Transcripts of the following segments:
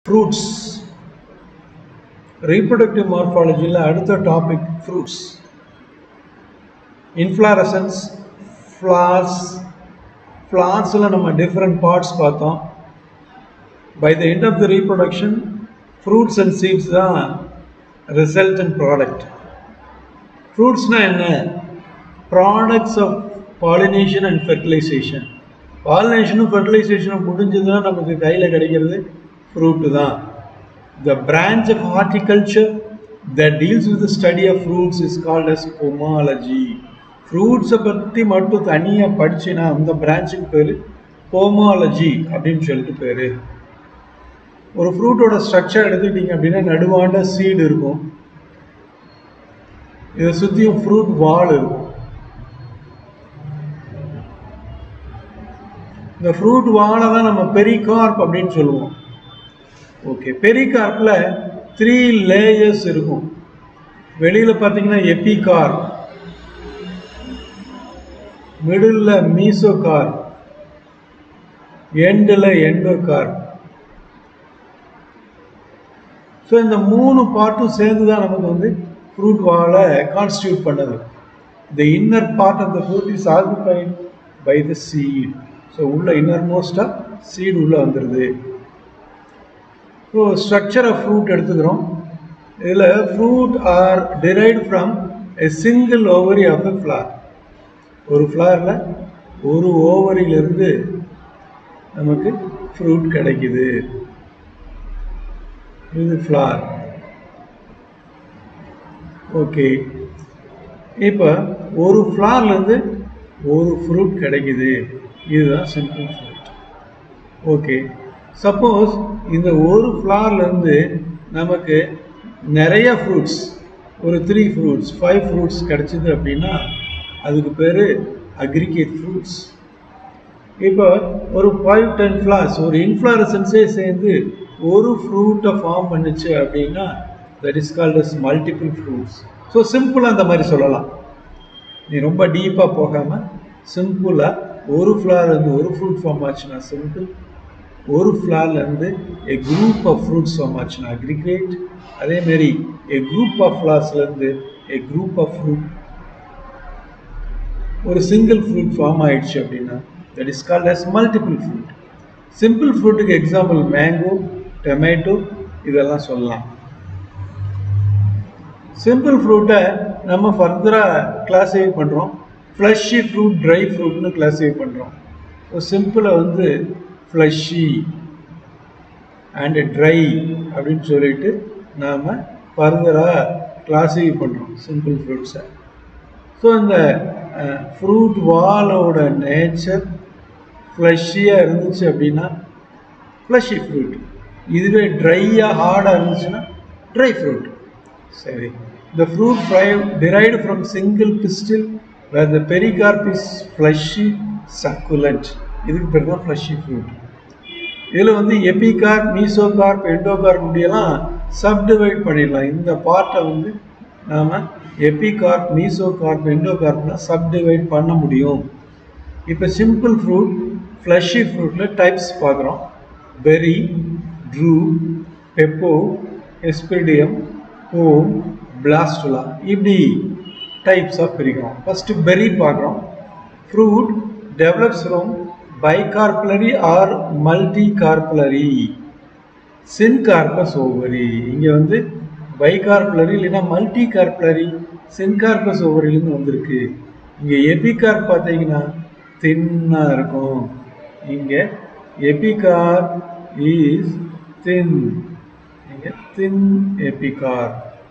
Fruits reproductive மார்ஃபாலஜியில் அடுத்த topic fruits inflorescence flowers ஃப்ளார்ஸில் நம்ம டிஃப்ரெண்ட் பார்ட்ஸ் பார்த்தோம் by the end of the reproduction fruits and seeds தான் ரிசல்டன்ட் ப்ராடக்ட் ஃப்ரூட்ஸ்னால் என்ன products of pollination and fertilisation பாலினேஷனும் ஃபெர்டிலைசேஷனும் முடிஞ்சதுன்னா நமக்கு கையில் கிடைக்கிறது ஃப்ரூட்டு தான் the branch of horticulture that deals with the study of fruits is called as pomology ஃப்ரூட்ஸை பற்றி மட்டும் தனியாக படிச்சுன்னா அந்த பிரான்ச்சுக்கு பேர் போமாலஜி அப்படின்னு சொல்லிட்டு பேர் ஒரு ஃப்ரூட்டோட ஸ்ட்ரக்சர் எடுத்துக்கிட்டீங்க அப்படின்னா நடுவாண்ட சீடு இருக்கும் இதை சுற்றியும் ஃப்ரூட் வால் இருக்கும் இந்த ஃப்ரூட் வாழை தான் நம்ம பெரிகார்ப் அப்படின்னு சொல்லுவோம் ஓகே பெரிகார்ப்பில் த்ரீ லேயர்ஸ் இருக்கும் வெளியில் பார்த்தீங்கன்னா எபிகார் மிடில் மீசோகார் எண்டில் எண்டோகார் ஸோ இந்த மூணு பார்ட்டும் சேர்ந்து தான் நமக்கு வந்து ஃப்ரூட் வாழை கான்ஸ்டியூட் பண்ணுது the inner part of the fruit is occupied by the seed so உள்ள இன்னர் மோஸ்டாக சீடு உள்ளே வந்துடுது ஸோ ஸ்ட்ரக்சர் ஆஃப் ஃப்ரூட் எடுத்துக்கிறோம் இதில் fruit are derive from a single ovary of a flower ஒரு ஃப்ளாரில் ஒரு ஓவரியிலிருந்து நமக்கு ஃப்ரூட் கிடைக்குது இது ஃப்ளார் ஓகே இப்போ ஒரு ஃப்ளார்லேருந்து ஒரு ஃப்ரூட் கிடைக்குது இதுதான் சிம்பிள் ஃப்ரூட் ஓகே சப்போஸ் இந்த ஒரு ஃப்ளார்லேருந்து நமக்கு நிறைய ஃப்ரூட்ஸ் ஒரு த்ரீ ஃப்ரூட்ஸ் ஃபைவ் ஃப்ரூட்ஸ் கிடச்சிது அப்படின்னா அதுக்கு பேர் அக்ரிகேட் ஃப்ரூட்ஸ் இப்போ ஒரு ஃபைவ் டென் ஃப்ளார்ஸ் ஒரு இன்ஃப்ளாரசன்ஸே சேர்ந்து ஒரு ஃப்ரூட்டை ஃபார்ம் பண்ணுச்சு அப்படின்னா that is called as multiple fruits so சிம்பிளாக அந்த மாதிரி சொல்லலாம் நீ ரொம்ப டீப்பாக போகாமல் சிம்பிளாக ஒரு ஃப்ளார் வந்து ஒரு ஃப்ரூட் ஃபார்ம் ஆச்சுன்னா சிம்பிள் ஒரு ஃப்ளார்லேருந்து a group of fruits form ஆச்சுன்னா அக்ரிகேட் அதேமாரி எ குரூப் ஆஃப் ஃப்ளார்ஸ்லேருந்து எ குரூப் ஆஃப் ஃப்ரூட் ஒரு சிங்கிள் ஃப்ரூட் ஃபார்ம் ஆயிடுச்சு அப்படின்னா that is called as multiple fruit simple ஃப்ரூட்டுக்கு எக்ஸாம்பிள் மேங்கோ டொமேட்டோ இதெல்லாம் சொல்லலாம் சிம்பிள் ஃப்ரூட்டை நம்ம ஃபர்தராக கிளாஸிஃபை பண்ணுறோம் ஃப்ளஷி ஃப்ரூட் ட்ரை ஃப்ரூட்னு கிளாஸிஃபை பண்ணுறோம் ஸோ சிம்பிளை வந்து ஃப்ளஷி அண்டு ட்ரை அப்படின்னு சொல்லிட்டு நாம் ஃபர்தராக கிளாஸிஃபை பண்ணுறோம் சிம்பிள் ஃப்ரூட்ஸை ஸோ இந்த ஃப்ரூட் வாலோட நேச்சர் ஃப்ளஷியாக இருந்துச்சு அப்படின்னா ஃப்ளஷி ஃப்ரூட் இதுவே ட்ரையாக ஹார்டாக இருந்துச்சுன்னா ட்ரை ஃப்ரூட் சரி the fruit derived from single pistil where the pericarp is fleshy succulent இதுக்கு பேர் தான் ஃப்ளஷி ஃப்ரூட் இதில் வந்து எபிகார்ப் மீசோகார்ப் எண்டோகார்ப் இப்படியெல்லாம் சப்டிவைட் பண்ணிடலாம் இந்த பார்ட்டை வந்து நாம் எபிகார்ப் மீசோகார்ப் எண்டோகார்ப்லாம் சப்டிவைட் பண்ண முடியும் இப்போ சிம்பிள் ஃப்ரூட் ஃப்ளஷி ஃப்ரூட்டில் டைப்ஸ் பார்க்குறோம் berry drupe pepo hesperidium pome balausta இப்படி டைப்ஸ் ஆஃப் பிரிக்கிறோம் ஃபஸ்ட்டு பெரி பார்க்குறோம் fruit develops from bicarpellary or multi carpellary syncarpous ovary இங்கே வந்து பைகார்புலரி இல்லைன்னா மல்டி கார்புலரி சின்கார்பஸ் ஓவரிலேருந்து வந்திருக்கு இங்கே எபிகார்ப் பார்த்தீங்கன்னா தின்னாக இருக்கும் இங்கே எபிகார் இஸ் தின் இங்கே தின் எபிகார்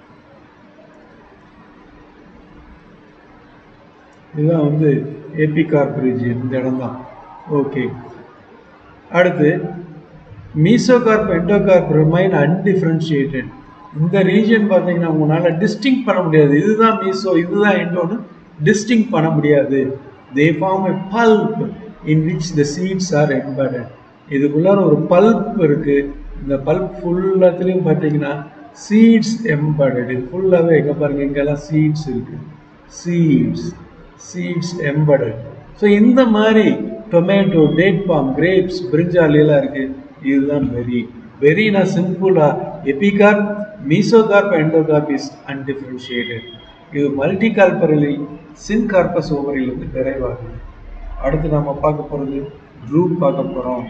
இதுதான் வந்து எபிகார்ப் ரீஜியன் இந்த இடம் தான் ஓகே அடுத்து மீசோகார்ப் எண்டோகார்ப் ரிமைன் அன்டிஃப்ரென்ஷியேட்டட் இந்த ரீஜியன் பார்த்தீங்கன்னா உங்களால் டிஸ்டிங் பண்ண முடியாது இதுதான் மீசோ இதுதான் எண்டோன்னு டிஸ்டிங் பண்ண முடியாது they form a pulp in which the seeds are embedded இதுக்குள்ளார ஒரு பல்ப் இருக்குது இந்த பல்ப் ஃபுல்லாத்துலேயும் பார்த்தீங்கன்னா சீட்ஸ் எம்படட் இது ஃபுல்லாகவே எங்கே பாருங்கள் இங்கெல்லாம் சீட்ஸ் இருக்குது சீட்ஸ் சீட்ஸ் எம்படட் ஸோ இந்த மாதிரி tomato date palm grapes brinjal எல்லாம் இருக்குது இதுதான் பெரி வெரினா சிம்பிளா epicarp mesocarp endocarp is undifferentiated இது மல்டி கார்பரலில் சின்கார்பஸ் ஓவரிலிருந்து டெரைவ் ஆகுது அடுத்து நம்ம பார்க்க போகிறது ட்ரூப் பார்க்க போகிறோம்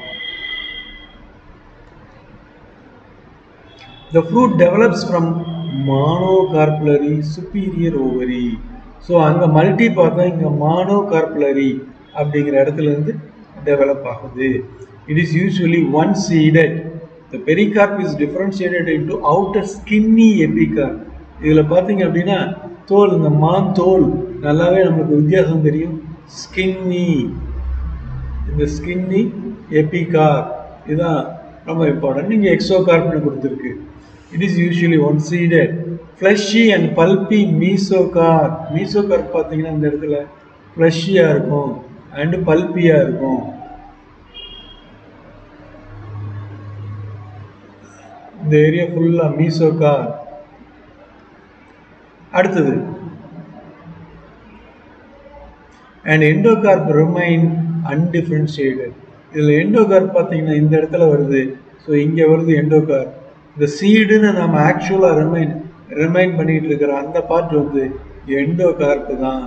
The fruit develops from monocarpellary superior ovary. So அங்கே மல்டி பார்த்தா இங்கே monocarpellary அப்படிங்கிற இடத்துல இருந்து டெவலப் ஆகுது it is usually one seeded the pericarp is differentiated into outer skinny epicarp இதில் பார்த்தீங்க அப்படின்னா தோல் இந்த மான் தோல் நல்லாவே நமக்கு வித்தியாசம் தெரியும் ஸ்கின்னி இந்த ஸ்கின்னி எபிகார் இதுதான் ரொம்ப இம்பார்ட்டன்ட் நீங்கள் எக்ஸோகார்ப்னு கொடுத்துருக்கு it is usually one seeded fleshy and pulpy mesocarp mesocarp பார்த்தீங்கன்னா இந்த இடத்துல ஃப்ளஷியாக இருக்கும் அண்டு பல்பியாக இருக்கும் இந்த ஏரியா ஃபுல்லாக மீசோகார் அடுத்தது அண்ட் எண்டோகார்ப் ரிமைன் அன்டிஃபரன்ஷியேட்டட் இதில் எண்டோகார்ப் பார்த்தீங்கன்னா இந்த இடத்துல வருது ஸோ இங்கே வருது எண்டோகார்ப் இந்த சீடுன்னு நம்ம ஆக்சுவலாக ரிமைன் ரிமைன் பண்ணிட்டு இருக்கிற அந்த பார்ட் வந்து எண்டோகார்ப் தான்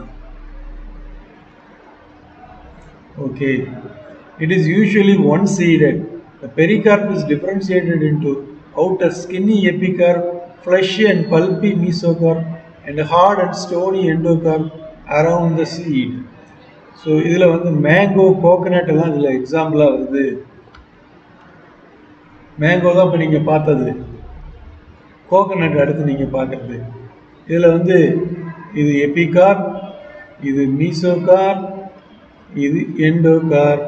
okay it is usually one seeded the pericarp is differentiated into outer skinny epicarp fleshy and pulpy mesocarp and hard and stony endocarp around the seed. So இதில் வந்து mango coconut எல்லாம் இதில் எக்ஸாம்பிளாக வருது mango தான் இப்போ நீங்கள் பார்த்தது கோகனட் அடுத்து நீங்கள் பார்க்குறது இதில் வந்து இது எபிகார் இது மீசோகார் இது எண்டோகார்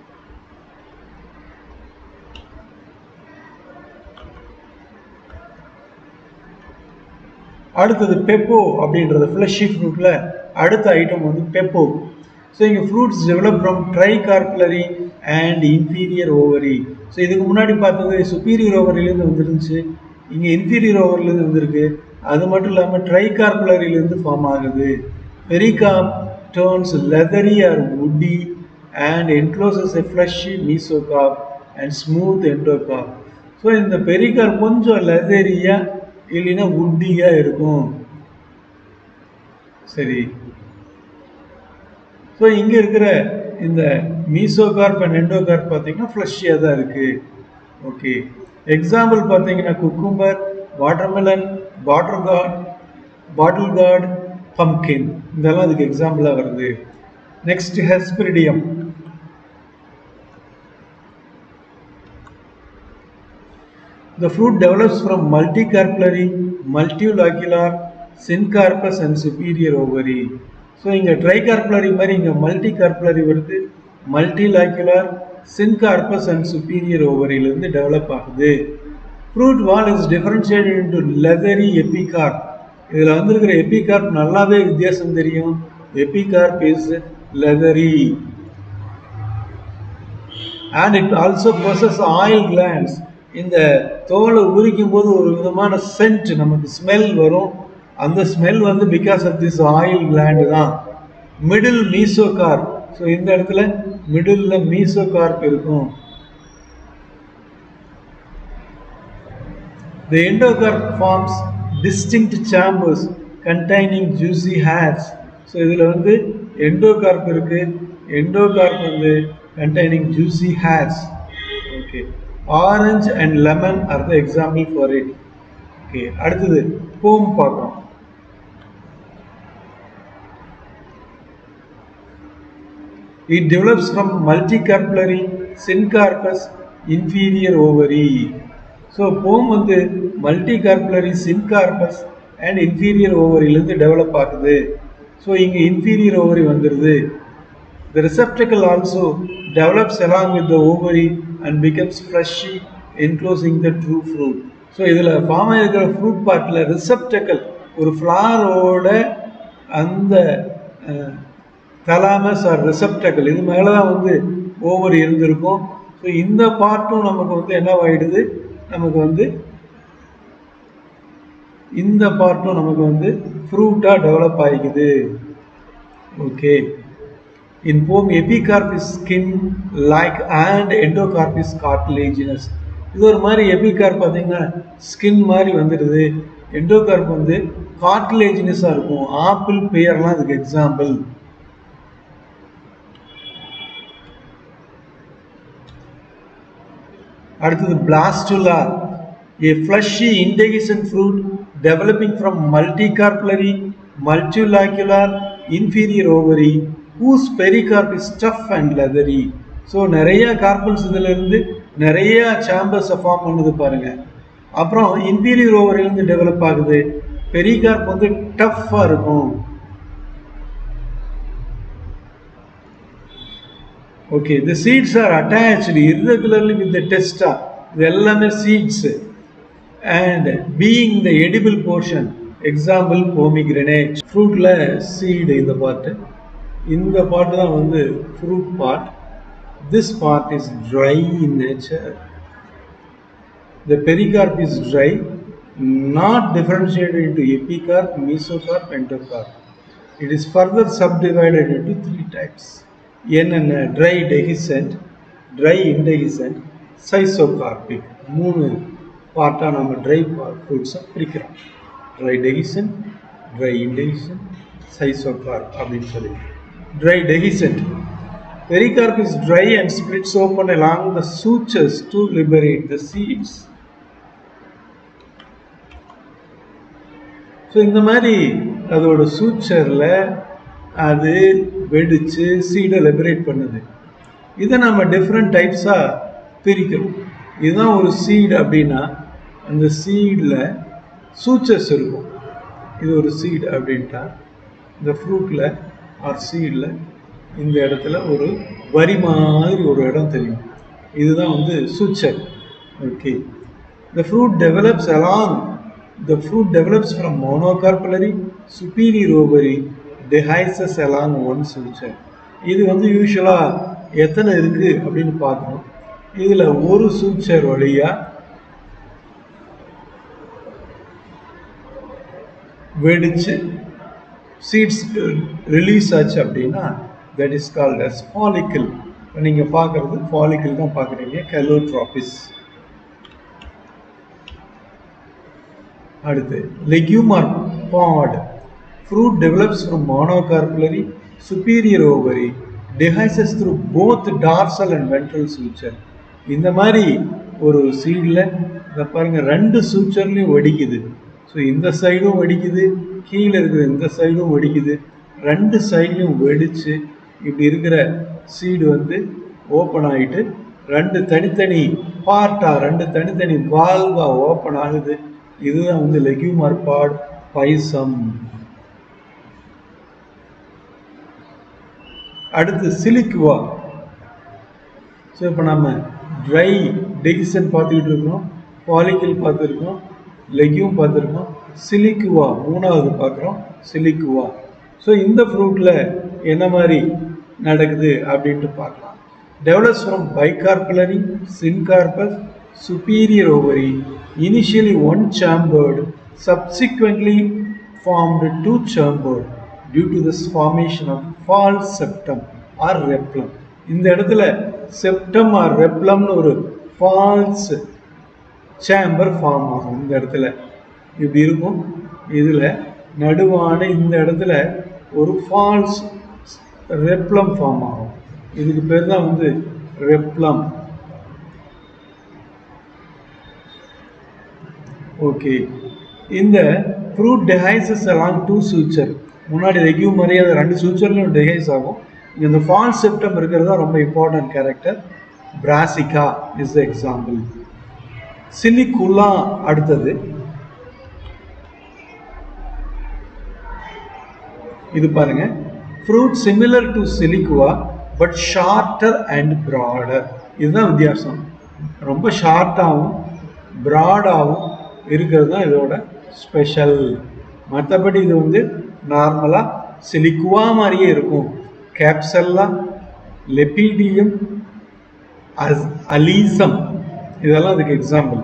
அடுத்தது பெப்போ அப்படின்றது ஃப்ளஷி ஃப்ரூட்டில் அடுத்த ஐட்டம் வந்து பெப்போ ஸோ இங்கே fruits develop from tri carpellary and inferior ovary so இதுக்கு முன்னாடி பார்த்தது சுப்பீரியர் ஓவரிலேருந்து வந்துருந்துச்சு இங்கே இன்ஃபீரியர் ஓவர்லேருந்து வந்திருக்கு அது மட்டும் இல்லாமல் ட்ரை கார்புலரிலேருந்து ஃபார்ம் ஆகுது pericarp turns leathery or woody and encloses a fleshy mesocarp and smooth endocarp so இந்த பெரிகார் கொஞ்சம் லெதரியாக இல்லைன்னா உட்டியாக இருக்கும் சரி ஸோ இங்கே இருக்கிற இந்த மீசோகார்ப் அண்ட் எண்டோகார்ப் பார்த்தீங்கன்னா ஃப்ளஷியாக தான் இருக்குது ஓகே எக்ஸாம்பிள் பார்த்தீங்கன்னா cucumber watermelon water gourd bottle gourd pumpkin இதெல்லாம் அதுக்கு எக்ஸாம்பிளாக வருது next hesperidium The fruit develops from multicarpellary, multilocular, syncarpus and superior ovary. So இங்கே ட்ரைகார்புலரி மாதிரி இங்கே மல்டி கார்புலரி வருது மல்டிலாக்குலர் சின்கார்பஸ் அண்ட் சுப்பீரியர் ஓவரியிலேருந்து டெவலப் ஆகுது fruit wall is differentiated into leathery epicarp இதில் வந்திருக்கிற எபிகார்ப் நல்லாவே வித்தியாசம் தெரியும் epicarp is leathery and it also process oil glands இந்த தோலை உரிக்கும் போது ஒரு விதமான சென்ட் நமக்கு ஸ்மெல் வரும் அந்த ஸ்மெல் வந்து because of this oil gland தான் மிடில் மீசோகார்ப் ஸோ இந்த இடத்துல மிடில் மீசோகார்ப் இருக்கும் The endocarp forms distinct chambers containing juicy hairs. So இதில் வந்து எண்டோகார்ப் இருக்கு எண்டோகார்ப் வந்து containing juicy hairs. Okay orange and lemon are the example for it okay அடுத்தது pome பார்க்குறோம் It develops from multicarpellary syncarpus inferior ovary. So pome வந்து multicarpellary syncarpous and inferior ஓவரியிலேருந்து develop ஆகுது so இங்கே inferior ovary வந்துடுது the receptacle also develops along with the ovary and becomes fleshy enclosing the true fruit so இதில் form ஆகிருக்கிற fruit பார்ட்டில் receptacle ஒரு ஃப்ளாரோட அந்த தலாமஸ் ஆர் ரிசப்டக்கல் இது மேலே தான் வந்து ஓவர் இருந்திருக்கும் ஸோ இந்த பார்ட்டும் நமக்கு வந்து என்னவாயிடுது நமக்கு வந்து இந்த பார்ட்டும் நமக்கு வந்து ஃப்ரூட்டாக develop ஆகிக்குது okay in pome epicarp is skin like and endocarp is cartilaginous இது ஒரு மாதிரி எபிகார்ப் பார்த்தீங்கன்னா ஸ்கின் மாதிரி வந்துடுது எண்டோகார்ப் வந்து கார்டிலேஜினஸாக இருக்கும் ஆப்பிள் பெயர்லாம் அதுக்கு எக்ஸாம்பிள் அடுத்தது balausta a fleshy indehiscent fruit developing from multicarpellary multilocular inferior ovary whose pericarp is tough and leathery so நிறைய கார்பல்ஸ் இதுல இருந்து நிறைய சாம்பர்ஸை ஃபார்ம் பண்ணுது பாருங்க அப்புறம் இன்பீரியர் ஓவரிலிருந்து டெவலப் ஆகுது பெரிகார்ப் வந்து டஃப்பாக இருக்கும் okay the seeds are attached irregularly with the testa இது எல்லாமே seeds and being the edible portion example pomegranate ஃப்ரூட்டில் சீடு இந்த பார்ட்டு இந்த பார்ட் தான் வந்து fruit part this part is dry in nature the pericarp is dry not differentiated into epicarp mesocarp endocarp it is further subdivided into three types என்னென்ன dry dehiscent dry indehiscent schizocarpic மூணு பார்ட்டாக நம்ம try ஃப்ரூட்ஸை பிரிக்கிறோம் try dehiscent dry இன்டெஹிசன்ட் schizocarp அப்படின்னு சொல்லி dry dehiscent pericarp is dry and splits open along the sutures to liberate the seeds so இந்த மாதிரி அதோட சூச்சரில் அது வெடித்து சீடை லிபரேட் பண்ணுது இதை நம்ம டிஃப்ரெண்ட் டைப்ஸாக பிரிக்கிறோம் இதுதான் ஒரு சீடு அப்படின்னா அந்த சீடில் சூச்சர்ஸ் இருக்கும் இது ஒரு சீடு அப்படின்ட்டா இந்த ஃப்ரூட்டில் ஆர் சீடில் இந்த இடத்துல ஒரு வரி மாதிரி ஒரு இடம் தெரியும் இதுதான் வந்து suture okay the fruit develops along the fruit develops from monocarpellary superior ovary dehisces along one suture இது வந்து யூஸ்வலாக எத்தனை இருக்கு அப்படின்னு பார்க்கணும் இதில் ஒரு சூச்சர் வழியா வெடிச்சு சீட்ஸ் ரிலீஸ் ஆச்சு அப்படின்னா that is called as follicle நீங்கள் பார்க்குறது ஃபாலிக்கிள் தான் பார்க்குறீங்க கெலோட்ராபிஸ் அடுத்து legume or pod fruit develops from monocarpellary superior ovary dehisces through both dorsal and ventral suture இந்த மாதிரி ஒரு சீடில் இதை பாருங்க ரெண்டு சூச்சர்லையும் வெடிக்குது ஸோ இந்த சைடும் வெடிக்குது கீழே இருக்கிற இந்த சைடும் வெடிக்குது ரெண்டு சைட்லையும் வெடிச்சு இப்படி இருக்கிற சீடு வந்து ஓப்பன் ஆகிட்டு ரெண்டு தனித்தனி பார்ட்டாக ரெண்டு தனித்தனி வால்வாக ஓப்பன் ஆகுது இதுதான் வந்து லெக்யூமர் பாட் பைசம் அடுத்து சிலிக்குவா ஸோ இப்போ நம்ம ட்ரை டெகிசன் பார்த்துக்கிட்டு இருக்கோம் பாலிக்கிள் பார்த்துருக்கோம் லெக்யூம் பார்த்துருக்கோம் சிலிக்குவா மூணாவது பார்க்குறோம் சிலிக்குவா ஸோ இந்த ஃப்ரூட்டில் என்ன மாதிரி நடக்குது அப்படின்ட்டு பார்க்கலாம் develops from bicarpellary syncarpous superior ovary, initially one chambered, subsequently formed two chambered due to this formation of false septum or replum. இந்த இடத்துல செப்டம் ஆர் ரெப்ளம்னு ஒரு ஃபால்ஸ் சேம்பர் ஃபார்ம் ஆகும் இந்த இடத்துல இப்படி இருக்கும் இதில் நடுவான இந்த இடத்துல ஒரு ஃபால்ஸ் ரெப்ளம் ஃபார்ம் ஆகும் இதுக்கு பேர் தான் வந்து ரெப்ளம் ஓகே இந்த fruit dehisces along two suture முன்னாடி ரெக்யூம் மாதிரி அது ரெண்டு சூச்சர்லையும் டெஹைஸ் ஆகும் இந்த ஃபால் செப்டம் இருக்கிறது தான் ரொம்ப important character Brassica is the example silicula அடுத்தது இது பாருங்க fruit similar to siliqua but shorter and broader இதுதான் வித்தியாசம் ரொம்ப ஷார்ட்டாகவும் ப்ராடாகவும் இருக்கிறது தான் இதோட ஸ்பெஷல் மற்றபடி இது வந்து நார்மலாக சிலிக்குவா மாதிரியே இருக்கும் கேப்சல்லா லெபீடியம் அஸ் அலீசம் இதெல்லாம் அதுக்கு எக்ஸாம்பிள்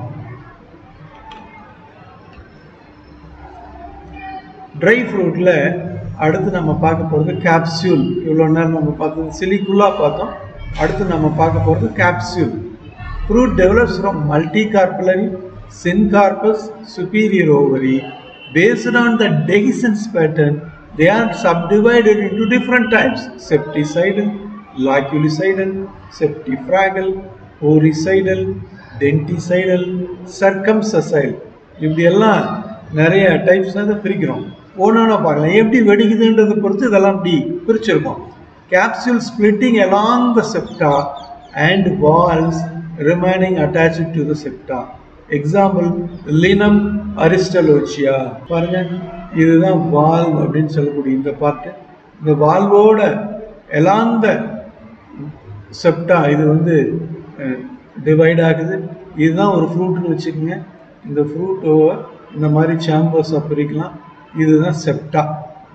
ட்ரை ஃப்ரூட்டில் அடுத்து நம்ம பார்க்க போகிறது கேப்சியூல் இவ்வளோ நேரம் நம்ம பார்த்தது சிலிக்குலா பார்த்தோம் அடுத்து நம்ம பார்க்க போகிறது capsule Fruit develops from multicarpellary syncarpous superior ovary. Based on the dehiscence pattern, they are subdivided into different types septicidal, loculicidal, septifragal, oricidal, denticidal, circumsessile. இப்படி எல்லாம் நிறைய டைப்ஸ் தான் பிரிக்கிறோம் ஒன்றா பார்க்கலாம் எப்படி வெடிக்குதுன்றதை பொறுத்து இதெல்லாம் இப்படி பிரிச்சிருக்கோம் capsule splitting along the septa and walls remaining attached to the septa. Example, linum aristolochia. பாருங்க இதுதான் வால்வ் அப்படின்னு சொல்லக்கூடிய இந்த பார்ட்டு இந்த வால்வோட எலாங் த செப்டா இது வந்து டிவைட் ஆகுது இதுதான் ஒரு ஃப்ரூட்னு வச்சுக்கோங்க இந்த ஃப்ரூட்டோ இந்த மாதிரி சாம்பர்ஸாக பிரிக்கலாம் இதுதான் செப்டா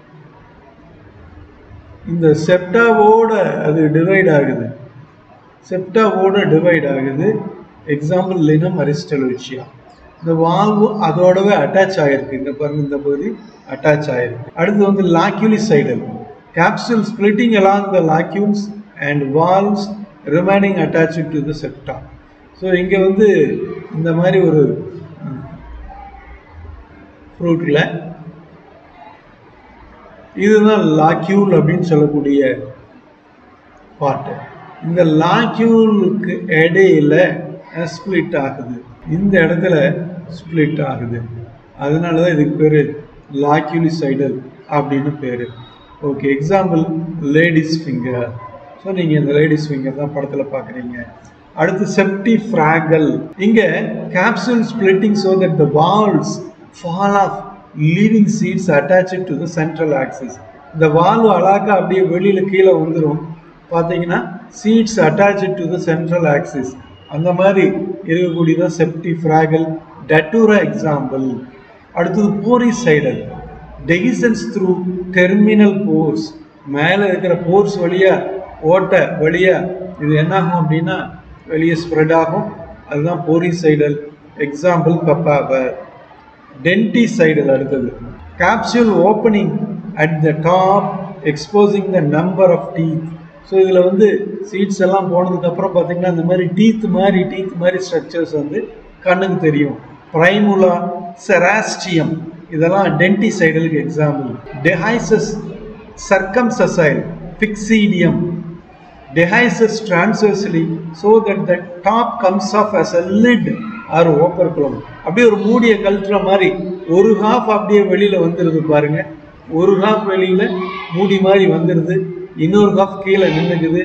இந்த செப்டாவோட அது டிவைட் ஆகுது செப்டாவோட டிவைட் ஆகுது எக்ஸாம்பிள் லினம் அரிஸ்டலோச்சியா இந்த வால்வு அதோடவே அட்டாச் ஆகிருக்கு இந்த பாருங்க இந்த பகுதி அட்டாச் ஆகிருக்கு அடுத்து வந்து loculicidal capsule splitting along the locules and valves remaining attach to the septa so இங்கே வந்து இந்த மாதிரி ஒரு ஃப்ரூட்டில் இதுதான் லாக்யூல் அப்படின்னு சொல்லக்கூடிய பார்ட்டு இந்த லாக்யூலுக்கு இடையில ஸ்பிளிட் ஆகுது இந்த இடத்துல ஸ்பிளிட் ஆகுது அதனால தான் இதுக்கு பேர் லாக்யூலிசைடல் அப்படின்னு பேர் okay example ladies finger so நீங்கள் இந்த லேடிஸ் ஃபிங்கர் தான் படத்தில் பார்க்குறீங்க அடுத்து செப்டி ஃப்ராகல் இங்கே capsule splitting so that the walls fall off leaving seeds attached to the central axis இந்த வால்வு அழகா அப்படியே வெளியில் கீழே வந்துடும் பார்த்தீங்கன்னா seeds attached to the central axis அந்த மாதிரி இருக்கக்கூடியதான் செப்டி ஃப்ராகல் டட்டூரா எக்ஸாம்பிள் அடுத்தது போரிசைடல் டெகிசன்ஸ் த்ரூ டெர்மினல் போர்ஸ் மேலே இருக்கிற போர்ஸ் வழியாக ஓட்டை வழியாக இது என்னாகும் அப்படின்னா வெளியே ஸ்ப்ரெட் ஆகும் அதுதான் போரிசைடல் எக்ஸாம்பிள் பப்பாபர் டென்டிசைடல் அடுத்தது capsule opening at the top exposing the number of teeth so இதில் வந்து சீட்ஸ் எல்லாம் போனதுக்கப்புறம் பார்த்தீங்கன்னா இந்த மாதிரி டீத் மாதிரி டீத் மாதிரி ஸ்ட்ரக்சர்ஸ் வந்து கண்ணுக்கு தெரியும் ப்ரைமுலா செராஸ்டியம் இதெல்லாம் டென்டிசைடலுக்கு example dehisces circumscissile pyxidium dehisces transversely so that the top comes off as a lid or operculum அப்படியே ஒரு மூடிய கழுத்துற மாதிரி ஒரு ஹாஃப் அப்படியே வெளியில வந்துருது பாருங்க ஒரு ஹாஃப் வெளியில மூடி மாதிரி வந்துருது இன்னொரு ஹாஃப் கீழே நின்னுக்குது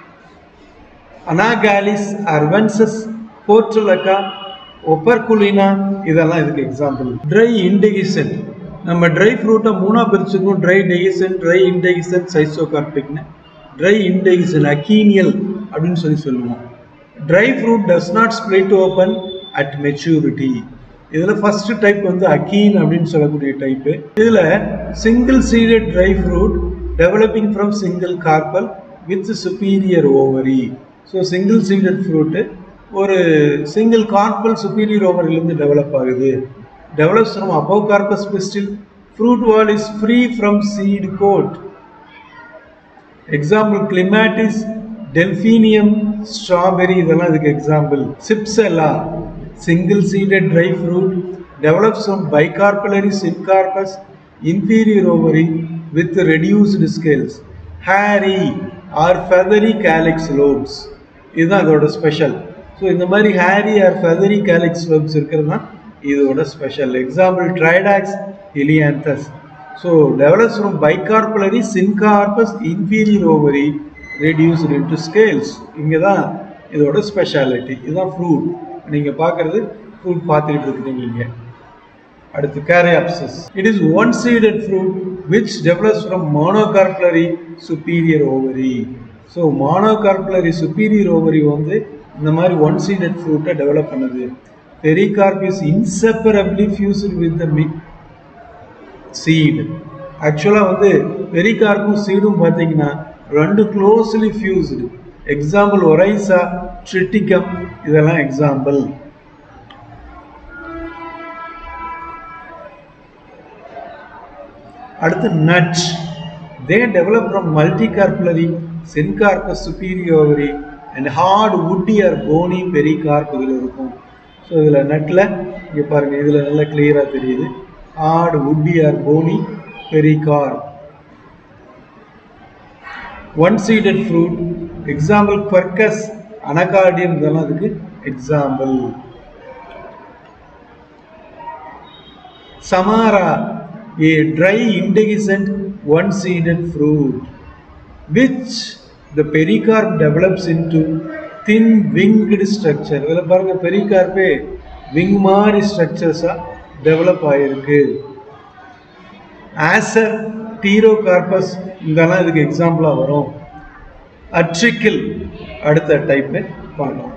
அனாகாலிஸ் அர்வன்சஸ் போர்ட்ரலக்கா ஒப்பர்குலினா இதெல்லாம் இதுக்கு எக்ஸாம்பிள் ட்ரை இன்டெகிசன் நம்ம ட்ரை ஃப்ரூட்டை மூணா பிரிச்சுக்கணும் ட்ரை டெகிசன் ட்ரை இன்டெகிசன் சைசோகார்பிக்னு ட்ரை இன்டெகிசன் அக்கீனியல் அப்படின்னு சொல்லி சொல்லுவோம் dry fruit does not split open at maturity இதில் ஃபர்ஸ்ட் டைப் வந்து அக்கீன் அப்படின்னு சொல்லக்கூடிய டைப்பு இதில் single seeded dry fruit developing from single carpel with superior ovary so single seeded fruit ஒரு சிங்கிள் கார்பல் சுப்பீரியர் ஓவரிலிருந்து டெவலப் ஆகுது develops from apocarpous pistil fruit wall is free from seed coat example Clematis டெல்ஃபீனியம் strawberry இதெல்லாம் இதுக்கு example cypsela single seeded dry fruit develops from bicarpellary syncarpous inferior ovary with reduced scales hairy or feathery calyx lobes இதுதான் இதோட special so இந்த மாதிரி hairy or feathery calyx lobes இருக்கிறது தான் இதோட special example Tridax Helianthus so develops from bicarpellary syncarpous inferior ovary reduced into scales இங்கே தான் இதோட ஸ்பெஷாலிட்டி இதுதான் ஃப்ரூட் நீங்கள் பார்க்குறது ஃப்ரூட் பார்த்துக்கிட்டு இருக்கிறீங்க இங்கே அடுத்து caryopsis it is one seeded fruit which develops from monocarpellary superior ovary so monocarpellary superior ovary வந்து இந்த மாதிரி ஒன் சீடட் ஃப்ரூட்டை டெவலப் பண்ணுது pericarp is inseparably fused with the மிக் சீடு ஆக்சுவலாக வந்து பெரிகார்ப்பும் சீடும் பார்த்தீங்கன்னா ரெண்டு closely fused example Oryza Triticum இதெல்லாம் எக்ஸாம்பிள் அடுத்து nut they develop from multi carpellary syncarpous superior ovary and hard woody or bony pericarp இதில் இருக்கும் ஸோ இதில் நட்டில் இங்கே பாருங்கள் இதில் நல்லா கிளியராக தெரியுது hard woody or bony pericarp one seeded fruit example Quercus Anacardium இதெல்லாம் அதுக்கு example samara a dry indehiscent one seeded fruit which the pericarp develops into thin winged structure இதில் பாருங்க பெரிகார்பே விங் மாதிரி ஸ்ட்ரக்சர்ஸாக டெவலப் ஆகிருக்கு ஆசர் டீரோகார்பஸ் இதெல்லாம் இதுக்கு எக்ஸாம்பிளாக வரும் அட்ரிக்கிள் அடுத்த டைப்பு பார்க்கலாம்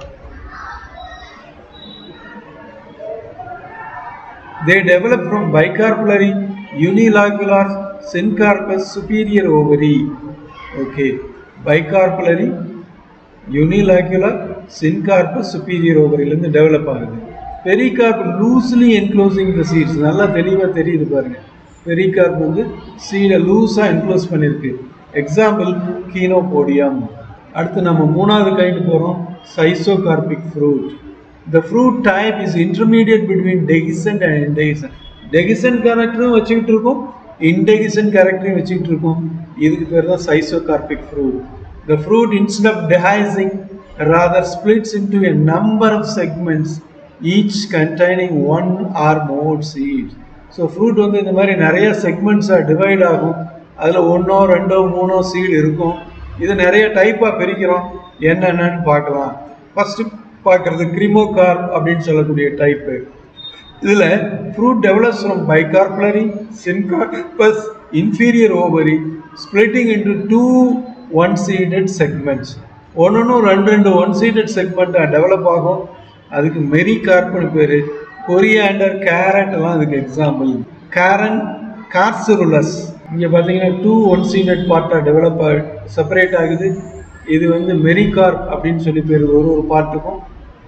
They develop from bicarpellary unilocular syncarpus superior ovary. Okay, bicarpellary unilocular syncarpus superior ovary இருந்து டெவலப் ஆகுது pericarp loosely enclosing the seeds நல்லா தெளிவாக தெரியுது பாருங்க பெரிகார்ப் வந்து சீடை லூஸாக என்க்ளோஸ் பண்ணியிருக்கு எக்ஸாம்பிள் கீனோபோடியம் அடுத்து நம்ம மூணாவது கைண்டு போகிறோம் schizocarpic fruit the fruit type is intermediate between dehiscent and indehiscent dehiscent கேரக்டரும் வச்சுக்கிட்டு இருக்கோம் indehiscent கேரக்டரையும் வச்சுக்கிட்டு இருக்கோம் இதுக்கு பேர் தான் schizocarpic fruit the fruit instead of dehiscing rather splits into a number of segments each containing one or more seeds so fruit வந்து இந்த மாதிரி நிறைய செக்மெண்ட்ஸாக டிவைட் ஆகும் அதில் ஒன்றோ ரெண்டோ மூணோ சீடு இருக்கும் இது நிறைய டைப்பாக பிரிக்கிறோம் என்னென்னு பார்க்கலாம் ஃபஸ்ட்டு பார்க்குறது கிரிமோகார் அப்படின்னு சொல்லக்கூடிய டைப்பு இதில் fruit develops from bicarpellary syncarpous inferior ovary splitting into two one seeded segments ஒன்று ரெண்டு ரெண்டு ஒன் சீடட் செக்மெண்ட்டாக டெவலப் ஆகும் அதுக்கு மெரி கார்ப்னு பேர் கொரியாண்டர் கேரட் எல்லாம் அதுக்கு எக்ஸாம்பிள் கேரன் கார்சுருலஸ் இங்கே பார்த்தீங்கன்னா டூ ஒன் சீடட் பார்ட்டாக டெவலப் ஆகி செப்பரேட் ஆகுது இது வந்து மெரிகார்ப் அப்படின்னு சொல்லி பேர் ஒரு ஒரு பார்ட்டுக்கும்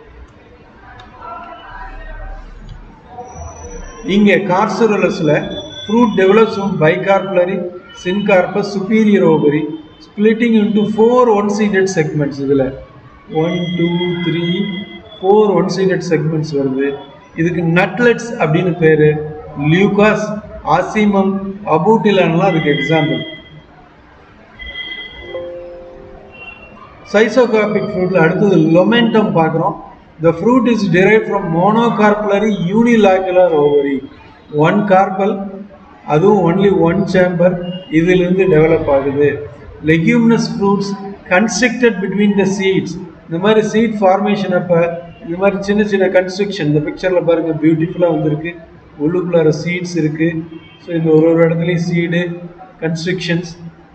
இங்கே கார்சுரலஸில் fruit develops from bicarpellary syncarpous superior ovary splitting into four one seeded segments இதில் one two three four one seeded segments வருது இதுக்கு நட்லெட்ஸ் அப்படின்னு பேர் லியூகாஸ் ஆசிமம் அபூட்டிலான்லாம் அதுக்கு எக்ஸாம்பிள் சைசோகார்பிக் ஃப்ரூட்டில் அடுத்தது லொமெண்டம் பார்க்குறோம் the fruit is derive from monocarpellary unilocular ovary one carpel அதுவும் only one chamber இதிலிருந்து டெவலப் ஆகுது leguminous fruits constricted between the seeds இந்த மாதிரி சீட் ஃபார்மேஷன் அப்போ இந்த மாதிரி சின்ன சின்ன கன்ஸ்ட்ரக்ஷன் இந்த பிக்சரில் பாருங்கள் பியூட்டிஃபுல்லாக வந்திருக்கு உள்ளுக்குள்ளார சீட்ஸ் இருக்குது ஸோ இந்த ஒரு ஒரு இடத்துலையும் சீடு கன்ஸ்ட்ரக்ஷன்ஸ்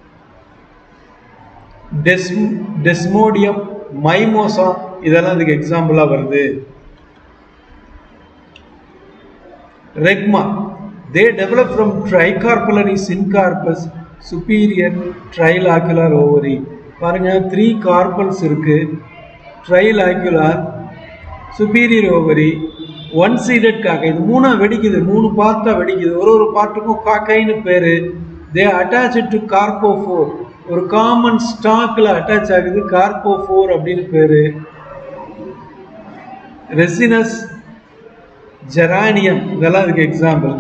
டெஸ் டெஸ்மோடியம் மைமோசா இதெல்லாம் இதுக்கு எக்ஸாம்பிளாக வருது regma they develop from tricarpellary syncarpous superior trilocular ovary பாருங்க த்ரீ கார்பல்ஸ் இருக்கு trilocular superior ovary one seeded cocci இது மூணா வெடிக்குது மூணு பார்ட்டாக வெடிக்குது ஒரு ஒரு பார்ட்டுக்கும் காக்கைன்னு பேர் they attach to carpophore ஒரு காமன் ஸ்டாக்ல அட்டாச் ஆகுது கார்போ ஃபோர் அப்படின்னு பேரு ரெசினஸ் ஜெரானியம் இதெல்லாம் இதுக்கு எக்ஸாம்பிள்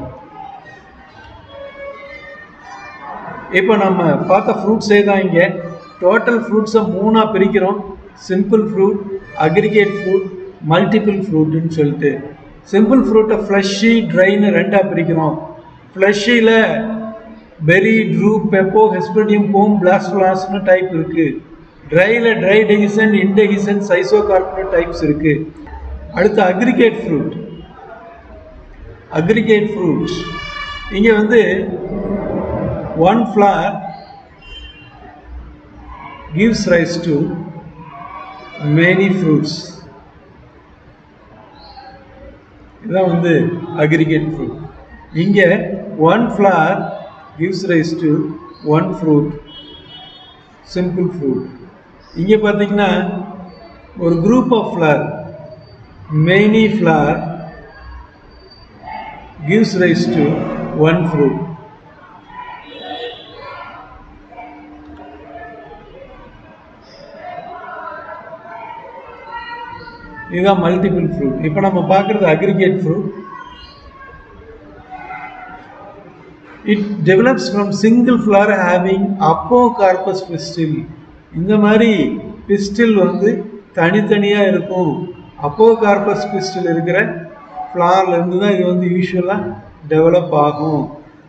இப்போ நம்ம பார்த்த ஃப்ரூட்ஸே தான் இங்கே டோட்டல் ஃப்ரூட்ஸை மூணாக பிரிக்கிறோம் simple fruit aggregate fruit multiple ஃப்ரூட்டுன்னு சொல்லிட்டு சிம்பிள் ஃப்ரூட்டை ஃப்ளஷி ட்ரைன்னு ரெண்டாக பிரிக்கிறோம் ஃப்ளஷியில் பெரி ட்ரூ பெப்போ ஹெஸ்படியம் போம் பிளாஸ்பிளாஸ்னு டைப் இருக்கு ட்ரைல ட்ரை டெகிசன் இன்டெகிசன் சைசோகார்பனு டைப்ஸ் இருக்கு அடுத்து அக்ரிகேட் ஃப்ரூட் அக்ரிகேட் ஃப்ரூட்ஸ் இங்கே வந்து one flower gives rise to many fruits இதான் வந்து அக்ரிகேட் ஃப்ரூட் இங்கே one flower gives rise to one fruit simple fruit இங்கே பார்த்தீங்கன்னா ஒரு group of flower many flower gives rise to one fruit இதுதான் multiple fruit இப்போ நம்ம பார்க்குறது aggregate fruit it develops from single flower having apocarpous pistil இந்த மாதிரி pistil வந்து தனித்தனியாக இருக்கும் அப்போ கார்பஸ் பிஸ்டில் இருக்கிற ஃப்ளார்லேருந்து தான் இது வந்து யூஸ்வலாக டெவலப் ஆகும்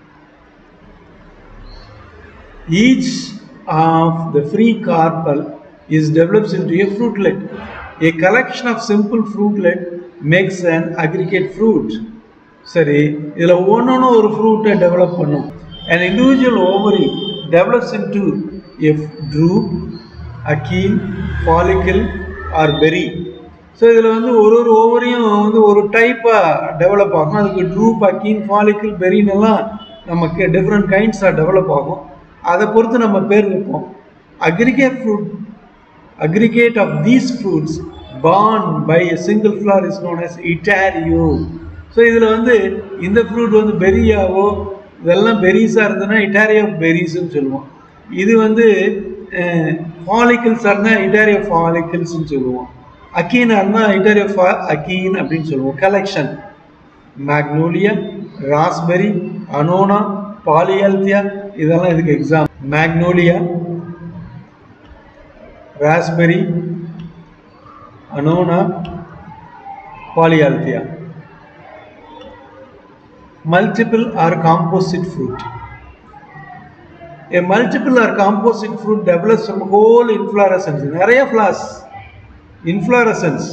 each of the free carpel is develops into a fruitlet a collection of simple fruitlet makes an aggregate fruit சரி இதில் ஒன்று ஒரு ஃப்ரூட்டை டெவலப் பண்ணும் and individual ovary develops into எஃப் drupe achene follicle or berry so இதில் வந்து ஒரு ஒரு ஓவரையும் வந்து ஒரு டைப்பாக டெவலப் ஆகும் அதுக்கு ட்ரூப் அக்கீன் ஃபாலிக்கிள் பெரின்னெல்லாம் நமக்கு டிஃப்ரெண்ட் கைண்ட்ஸாக டெவலப் ஆகும் அதை பொறுத்து நம்ம பேர் வைப்போம் aggregate fruit aggregate of these fruits born by a single flower is known as itario so இதில் வந்து இந்த ஃப்ரூட் வந்து பெரியாவோ இதெல்லாம் பெரிஸாக இருந்ததுன்னா இட்டாரியோ பெரிஸ்ன்னு சொல்லுவோம் இது வந்து ஃபாலிக்கிள்ஸாக இருந்தால் இட்டாரியோ ஃபாலிக்கிள்ஸ்னு சொல்லுவோம் அக்கீனாக இருந்தால் இட்டாரியோ ஃபா அக்கீன் அப்படின்னு சொல்லுவோம் collection magnolia raspberry annona polyalthia இதெல்லாம் இதுக்கு exam magnolia raspberry, anona, polyalthea. Multiple or composite fruit. A multiple or composite fruit develops from whole inflorescence. நிறைய flowers. Inflorescence.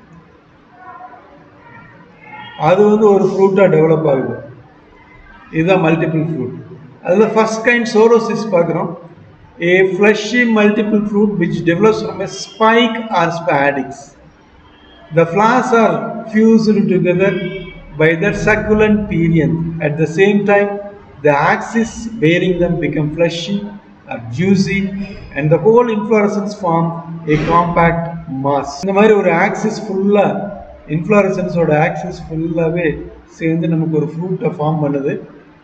அது வந்து ஒரு ஃப்ரூட்டாக டெவலப் ஆகுது இதுதான் மல்டிபிள் ஃப்ரூட் அதில் ஃபர்ஸ்ட் கைண்ட் சோரோசிஸ் பார்க்குறோம் a fleshy multiple fruit which develops from a spike or spadix. The flowers are fused together by their succulent perianth. At the same time, the axis bearing them become fleshy or juicy and the whole inflorescence form a compact mass. இந்த மாதிரி ஒரு axis ஃபுல்லாக இன்ஃப்ளாரசன்ஸோட axis ஃபுல்லாகவே சேர்ந்து நமக்கு ஒரு ஃப்ரூட்டை form பண்ணுது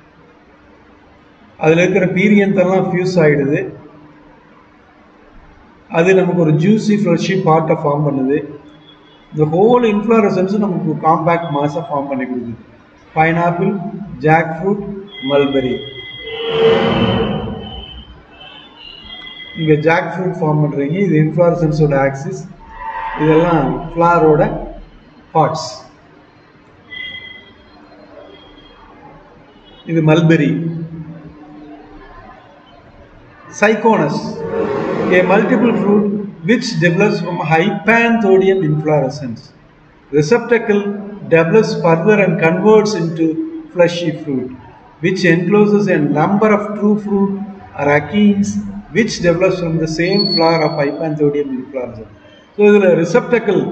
அதில் இருக்கிற பீரியந்தெல்லாம் ஃபியூஸ் ஆகிடுது அது நமக்கு ஒரு ஜூஸி ஃப்ளஷி பார்ட்டை ஃபார்ம் பண்ணுது இந்த ஹோல் இன்ஃப்ளாரசன்ஸ் நமக்கு காம்பேக்ட் மாஸை ஃபார்ம் பண்ணி கொடுக்குது பைனாப்பிள் ஜாக் ஃப்ரூட் மல்பெரி இங்கே ஜாக் ஃப்ரூட் ஃபார்ம் பண்ணுறீங்க இது இன்ஃப்ளாரசன்ஸோட ஆக்சிஸ் இதெல்லாம் ஃப்ளாரோட பார்ட்ஸ் இது mulberry Cyconus, a multiple fruit which develops from hypanthodium inflorescence. Receptacle develops further and converts into fleshy fruit, which encloses a number of true fruit or achenes which develops from the same flower of hypanthodium inflorescence. So இதில் receptacle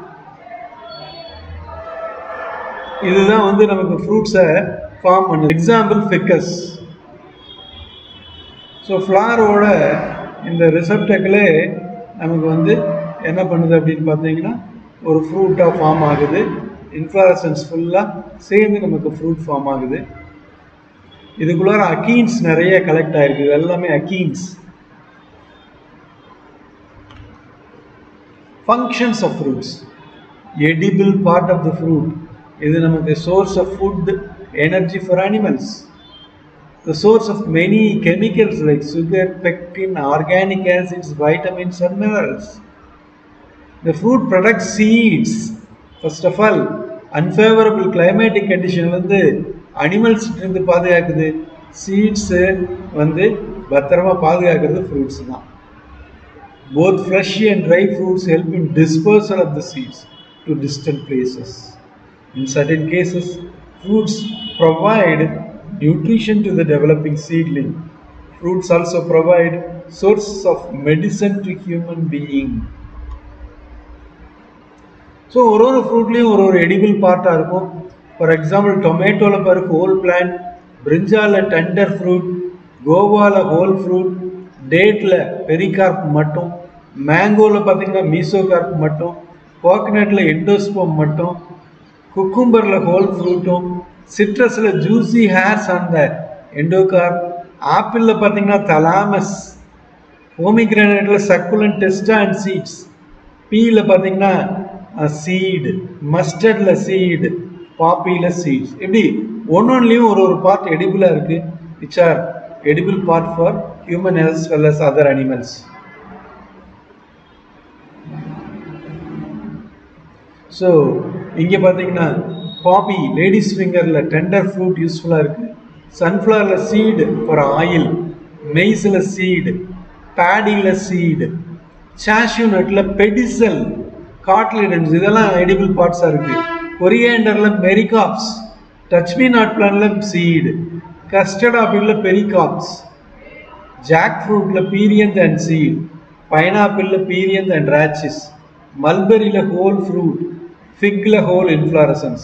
இதுதான் வந்து நமக்கு ஃப்ரூட்ஸை form பண்ணுது example ficus so ஃப்ளாரோட இந்த ரிசப்டக்கிளே நமக்கு வந்து என்ன பண்ணுது அப்படின்னு பார்த்தீங்கன்னா ஒரு ஃப்ரூட்டாக ஃபார்ம் ஆகுது இன்ஃப்ளாரசன்ஸ் ஃபுல்லாக சேர்ந்து நமக்கு ஃப்ரூட் ஃபார்ம் ஆகுது இதுக்குள்ளார அக்கீன்ஸ் நிறைய கலெக்ட் ஆயிருக்கு இது எல்லாமே achenes functions of fruits edible part of the fruit இது நமக்கு source of food energy for animals the source of many chemicals like sugar, pectin, organic acids, vitamins, and minerals. The fruit products seeds. First of all, unfavorable climatic condition வந்து animals இருந்து பாதுகாக்குது seeds வந்து பத்திரமா பாதுகாக்கிறது fruits தான் both fleshy and dry fruits help in dispersal of the seeds to distant places in certain cases fruits provide nutrition to the developing seedling. Fruits also provide sources of medicine to human being. So ஒரு ஒரு ஃப்ரூட்லேயும் ஒரு ஒரு edible பார்ட்டாக இருக்கும் for example டொமேட்டோவில் பாருக்கு whole plant பிரிஞ்சாவில் tender fruit கோவாவில் ஹோல் ஃப்ரூட் டேட்டில் பெரிகார்ப் மட்டும் மேங்கோவில் பார்த்தீங்கன்னா மீசோகார்ப் மட்டும் கோகனட்டில் எண்டோஸ்போம் மட்டும் குக்கும்பரில் ஹோல் ஃப்ரூட்டும் சிட்ரஸில் ஜூசி ஹேர்ஸ் அந்த எண்டோகார்ப் ஆப்பிளில் பார்த்தீங்கன்னா தலாமஸ் ஹோமிகிரானேட்டில் சக்குலன் டெஸ்டா அண்ட் சீட்ஸ் பீயில் பார்த்தீங்கன்னா சீடு மஸ்டர்டில் சீடு பாப்பியில் சீட்ஸ் இப்படி ஒன்னொன்னுலையும் ஒரு ஒரு பார்ட் எடிபிளாக இருக்குது which are edible part for human as well as other animals. So இங்கே பார்த்தீங்கன்னா பாப்பி லேடிஸ் ஃபிங்கரில் டெண்டர் ஃப்ரூட் யூஸ்ஃபுல்லாக இருக்குது சன்ஃப்ளவரில் சீடு ஃபார் ஆயில் மெய்ஸில் சீடு பேடியில் சீடு சாஷ்யூ நட்டில் பெடிசல் காட்லிடன்ஸ் இதெல்லாம் எடிபிள் பார்ட்ஸாக இருக்குது கொரியாண்டரில் மெரிகாப்ஸ் டச்மி நாட் பிளான்ல சீடு கஸ்டர்ட் ஆப்பிளில் பெரிகாப்ஸ் ஜாக் ஃப்ரூட்டில் பீரியந்த் அண்ட் சீட் பைனாப்பிளில் பீரியந்த் அண்ட் ராச்சிஸ் மல்பெரியில் ஹோல் ஃப்ரூட் ஃபிக்கில் ஹோல் இன்ஃப்ளாரசன்ஸ்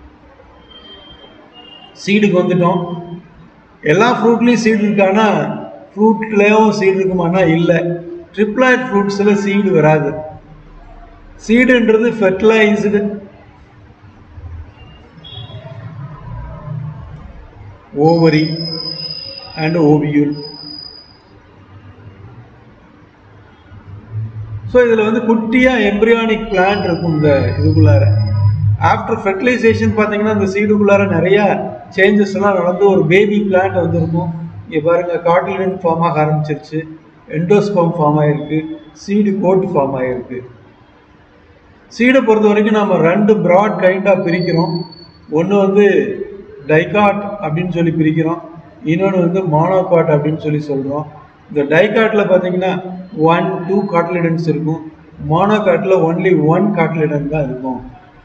சீடுக்கு வந்துட்டோம் எல்லா ஃப்ரூட்லேயும் சீடு இருக்கானா ஃப்ரூட்லேயும் சீடு இருக்குமானா இல்லை ட்ரிப்ளாய்ட் ஃப்ரூட்ஸில் சீடு வராது சீடுன்றது fertilised ovary and ovule so இதில் வந்து குட்டியாக எம்ப்ரியானிக் பிளான்ட் இருக்கும் இந்த இதுக்குள்ளார ஆஃப்டர் ஃபெர்டிலைசேஷன் பார்த்தீங்கன்னா இந்த சீடுக்குள்ளார நிறையா சேஞ்சஸ் எல்லாம் நடந்து ஒரு பேபி பிளான்ட் வந்துருக்கும் இங்கே பாருங்கள் காட்டிலின் ஃபார்ம் ஆக ஆரம்பிச்சிருச்சு எண்டோஸ்பம் ஃபார்ம் ஆகிருக்கு சீடு கோட் ஃபார்ம் ஆகிருக்கு சீடை பொறுத்த வரைக்கும் நம்ம ரெண்டு ப்ராட் கைண்டாக பிரிக்கிறோம் ஒன்று வந்து டைகாட் அப்படின்னு சொல்லி பிரிக்கிறோம் இன்னொன்று வந்து மோனோகாட் அப்படின்னு சொல்லி சொல்கிறோம் இந்த டைகாட்டில் பார்த்தீங்கன்னா ஒன் டூ காட்லிடன்ஸ் இருக்கும் மோனோகாட்டில் ஒன்லி ஒன் காட்லிடன் தான் இருக்கும்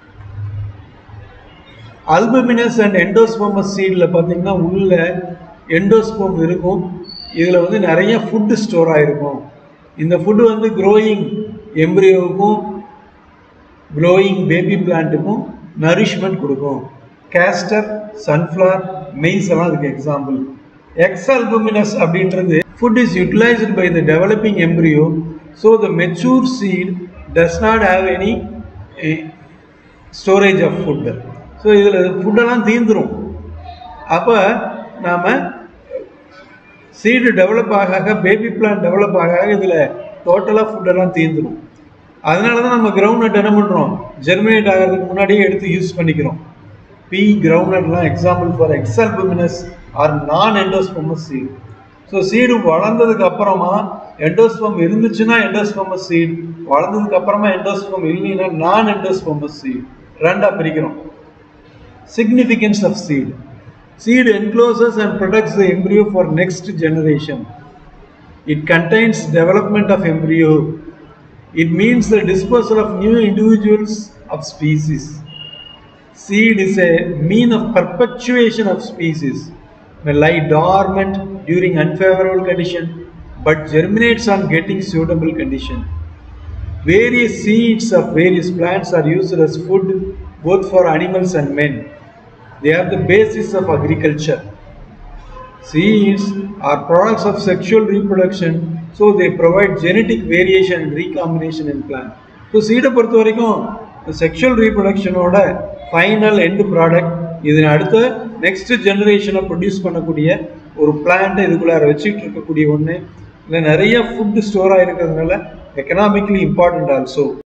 அல்பமினஸ் அண்ட் எண்டோஸ்போமஸ் சீடில் பார்த்தீங்கன்னா உள்ள எண்டோஸ்போம் இருக்கும் இதில் வந்து நிறைய ஃபுட்டு ஸ்டோர் ஆகிருக்கும் இந்த ஃபுட்டு வந்து க்ரோயிங் எம்ப்ரியோவுக்கும் க்ரோயிங் பேபி பிளான்ட்டுக்கும் நரிஷ்மெண்ட் கொடுக்கும் கேஸ்டர் சன்ஃப்ளவர் மெய்ஸ் எல்லாம் அதுக்கு எக்ஸாம்பிள் எக்ஸ் அல்புமினஸ் அப்படின்றது food is utilised by the developing embryo so the mature seed does not have any storage of food so இதில் ஃபுட்டெல்லாம் தீந்துரும் அப்போ நாம் சீடு டெவலப் ஆக ஆக பேபி பிளான் டெவலப் ஆக ஆக இதில் டோட்டலாக ஃபுட்டெல்லாம் தீந்துரும் அதனால தான் நம்ம கிரவுண்ட் நட் என்ன பண்ணுறோம் ஜெர்மினேட் ஆகிறதுக்கு முன்னாடியே எடுத்து யூஸ் பண்ணிக்கிறோம் பி கிரவுண்ட்லாம் example for exalbuminous or non endospermous seed so seed வளர்ந்ததுக்கு அப்புறமா எண்டோஸ்பம் இருந்துச்சுன்னா எண்டோஸ்போமஸ் சீட் வளர்ந்ததுக்கு அப்புறமா எண்டோஸ்பம் இல்லைன்னா நான் எண்டோஸ்போமஸ் சீட் ரெண்டா பிரிக்கிறோம் significance of seed seed encloses and protects the embryo for next generation it contains development of embryo it means the dispersal of new individuals of species seed is a mean of perpetuation of species may lie dormant during unfavorable condition but germinates on getting suitable condition various seeds of various plants are used as food both for animals and men they are the basis of agriculture seeds are products of sexual reproduction so they provide genetic variation and recombination in plant so சீடை பொறுத்த வரைக்கும் sexual ரீப்ரொடக்ஷனோட final end product இதன் அடுத்த next ஜெனரேஷனை produce பண்ணக்கூடிய ஒரு பிளான்ட்டை இதுக்குள்ளார வச்சுட்டு இருக்கக்கூடிய ஒன்று இல்லை நிறைய ஃபுட் ஸ்டோர் ஆகிருக்கிறதுனால எக்கனாமிக்கலி இம்பார்ட்டண்ட் ஆல்சோ